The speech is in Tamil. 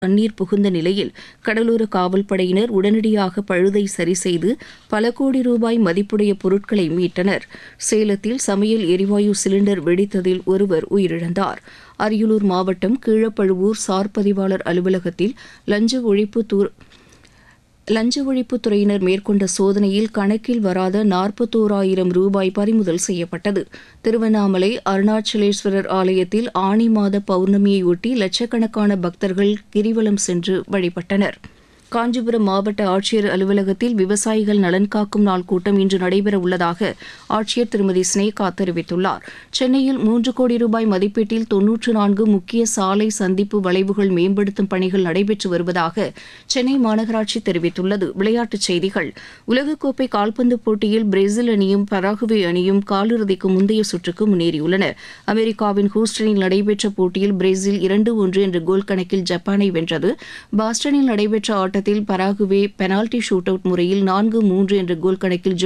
தண்ணீர் புகுந்த நிலையில் கடலோர காவல்படையினர் உடனடியாக பழுதை சரி செய்து பல கோடி ரூபாய் மதிப்புடைய பொருட்களை மீட்டனர் சேலத்தில் சமையல் எரிவாயு சிலிண்டர் வெடித்ததில் ஒருவர் உயிரிழந்தார் அரியலூர் மாவட்டம் கீழப்பழுவூர் சார் பதிவாளர் அலுவலகத்தில் லஞ்ச ஒழிப்பு தூர் லஞ்ச ஒழிப்புத் துறையினர் மேற்கொண்ட சோதனையில் கணக்கில் வராத நாற்பத்தோராயிரம் ரூபாய் பறிமுதல் செய்யப்பட்டது திருவண்ணாமலை அருணாச்சலேஸ்வரர் ஆலயத்தில் ஆனி மாத பௌர்ணமியையொட்டி லட்சக்கணக்கான பக்தர்கள் கிரிவலம் சென்று வழிபட்டனர் காஞ்சிபுரம் மாவட்ட ஆட்சியர் அலுவலகத்தில் விவசாயிகள் நலன் காக்கும் நாள் கூட்டம் இன்று நடைபெற உள்ளதாக ஆட்சியர் திருமதி ஸ்னேகா தெரிவித்துள்ளார் சென்னையில் மூன்று கோடி ரூபாய் மதிப்பீட்டில் தொன்னூற்று நான்கு முக்கிய சாலை சந்திப்பு வளைவுகள் மேம்படுத்தும் பணிகள் நடைபெற்று வருவதாக சென்னை மாநகராட்சி தெரிவித்துள்ளது விளையாட்டுச் செய்திகள் உலகக்கோப்பை கால்பந்து போட்டியில் பிரேசில் அணியும் பராகுவே அணியும் காலிறுதிக்கு முந்தைய சுற்றுக்கு முன்னேறியுள்ளன அமெரிக்காவின் ஹூஸ்டனில் நடைபெற்ற போட்டியில் பிரேசில் இரண்டு ஒன்று என்ற கோல் கணக்கில் ஜப்பானை வென்றது பாஸ்டனில் நடைபெற்ற ஆட்டத்தில் பராகுவே பெனால்டி ஷூட் அவுட் முறையில் நான்கு மூன்று என்ற கோல் கணக்கில்